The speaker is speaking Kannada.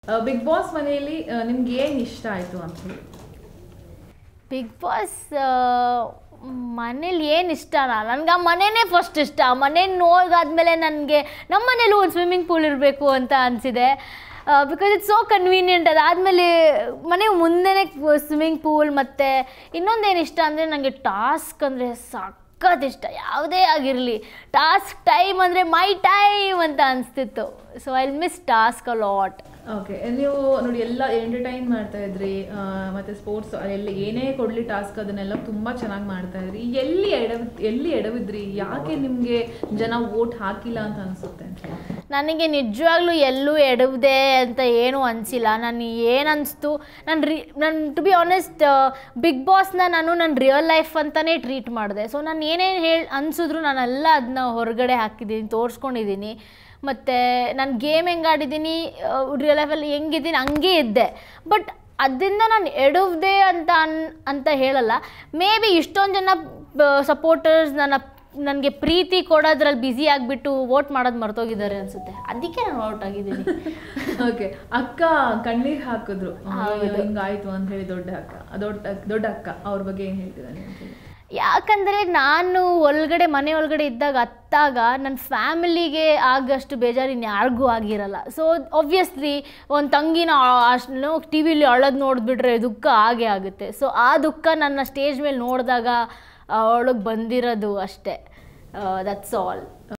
ಬಿಗ್ ಬಾಸ್ ಮನೆಯಲ್ಲಿ ನಿಮ್ಗೆ ಏನು ಇಷ್ಟ ಆಯಿತು ಅಂತ ಹೇಳಿ ಬಿಗ್ ಬಾಸ್ ಮನೇಲಿ ಏನು ಇಷ್ಟನಾ ನನಗೆ ಆ ಮನೆನೇ ಫಸ್ಟ್ ಇಷ್ಟ ಆ ಮನೆ ನೋಡಾದ್ಮೇಲೆ ನನಗೆ ನಮ್ಮ ಮನೇಲಿ ಒಂದು ಸ್ವಿಮ್ಮಿಂಗ್ ಪೂಲ್ ಇರಬೇಕು ಅಂತ ಅನಿಸಿದೆ ಬಿಕಾಸ್ ಇಟ್ಸ್ ಸೋ ಕನ್ವೀನಿಯೆಂಟ್ ಅದಾದಮೇಲೆ ಮನೆ ಮುಂದೆನೇ ಸ್ವಿಮ್ಮಿಂಗ್ ಪೂಲ್ ಮತ್ತು ಇನ್ನೊಂದೇನು ಇಷ್ಟ ಅಂದರೆ ನನಗೆ ಟಾಸ್ಕ್ ಅಂದರೆ ಸಖತ್ ಇಷ್ಟ ಯಾವುದೇ ಆಗಿರಲಿ ಟಾಸ್ಕ್ ಟೈಮ್ ಅಂದರೆ ಮೈ ಟೈಮ್ ಅಂತ ಅನಿಸ್ತಿತ್ತು so I miss task a lot okay ನೀವು ನೋಡಿ ಎಲ್ಲ ಎಂಟರ್ಟೈನ್ ಮಾಡ್ತಾ ಇದ್ರಿ ಆ, ಮತ್ತೆ ಸ್ಪೋರ್ಟ್ಸ್ ಎಲ್ಲ ಏನೇ ಕೊಡ್ಲಿ ಟಾಸ್ಕ್ ಅದನ್ನೆಲ್ಲ ತುಂಬಾ ಚೆನ್ನಾಗಿ ಮಾಡ್ತಾ ಇದ್ರಿ ಎಲ್ಲಿ ಎಡವ್ ಎಲ್ಲಿ ಎಡವಿದ್ರಿ ಯಾಕೆ ನಿಮ್ಗೆ ಜನ ವೋಟ್ ಹಾಕಿಲ್ಲ ಅಂತ ಅನ್ಸುತ್ತೆ ಅಂತ ಹೇಳಿ? ನನಗೆ ನಿಜವಾಗ್ಲೂ ಎಲ್ಲೂ ಎಡವ್ದೆ ಅಂತ ಏನೂ ಅನಿಸಿಲ್ಲ ನಾನು ಏನು ಅನಿಸ್ತು ನಾನು ರಿ ನಾನು ಟು ಬಿ ಆನೆಸ್ಟ್ ಬಿಗ್ ಬಾಸ್ನ ನಾನು ನನ್ನ ರಿಯಲ್ ಲೈಫ್ ಅಂತಲೇ ಟ್ರೀಟ್ ಮಾಡಿದೆ ಸೊ ನಾನು ಏನೇನು ಹೇಳಿ ಅನಿಸಿದ್ರು ನಾನೆಲ್ಲ ಅದನ್ನ ಹೊರಗಡೆ ಹಾಕಿದ್ದೀನಿ ತೋರಿಸ್ಕೊಂಡಿದ್ದೀನಿ ಮತ್ತು ನಾನು ಗೇಮ್ ಹೆಂಗೆ ಆಡಿದ್ದೀನಿ ರಿಯಲ್ ಲೈಫಲ್ಲಿ ಹೆಂಗಿದ್ದೀನಿ ಹಂಗೆ ಇದ್ದೆ ಬಟ್ ಅದರಿಂದ ನಾನು ಎಡವ್ದೆ ಅಂತ ಅನ್ ಅಂತ ಹೇಳಲ್ಲ ಮೇ ಬಿ ಇಷ್ಟೊಂದು ಜನ ಸಪೋರ್ಟರ್ಸ್ ನನ್ನ ನನಗೆ ಪ್ರೀತಿ ಕೊಡೋದ್ರಲ್ಲಿ ಬ್ಯುಸಿ ಆಗಿಬಿಟ್ಟು ವೋಟ್ ಮಾಡೋದು ಮರ್ತೋಗಿದ್ದಾರೆ ಅನಿಸುತ್ತೆ ಅದಕ್ಕೆ ನಾನು ಔಟ್ ಆಗಿದ್ದೀನಿ ಓಕೆ ಅಕ್ಕ ಕಣ್ಣೀರ್ ಹಾಕಿದ್ರು ಹೌದು. ಹಿಂಗಾಯ್ತು ಅಂತ ಹೇಳಿ ದೊಡ್ಡ ಅಕ್ಕ ದೊಡ್ಡ ದೊಡ್ಡ ಅಕ್ಕ ಅವ್ರ ಬಗ್ಗೆ ಏನ್ ಹೇಳ್ತಿದ್ದಾನೆ ಅಂತ ಹೇಳಿ ಯಾಕಂದರೆ ನಾನು ಒಳಗಡೆ ಮನೆ ಒಳಗಡೆ ಇದ್ದಾಗ ಅತ್ತಾಗ ನನ್ನ ಫ್ಯಾಮಿಲಿಗೆ ಆಗಷ್ಟು ಬೇಜಾರು ಇನ್ನು ಯಾರಿಗೂ ಆಗಿರಲ್ಲ ಸೊ ಒಬ್ವಿಯಸ್ಲಿ ಒಂದು ತಂಗಿನ ಅಷ್ಟು ಟಿ ವಿಲಿ ಅಳೋದು ನೋಡಿಬಿಟ್ರೆ ದುಃಖ ಆಗೇ ಆಗುತ್ತೆ ಸೊ ಆ ದುಃಖ ನನ್ನ ಸ್ಟೇಜ್ ಮೇಲೆ ನೋಡಿದಾಗ ಅವಳಿಗೆ ಬಂದಿರೋದು ಅಷ್ಟೇ ದಟ್ಸ್ ಆಲ್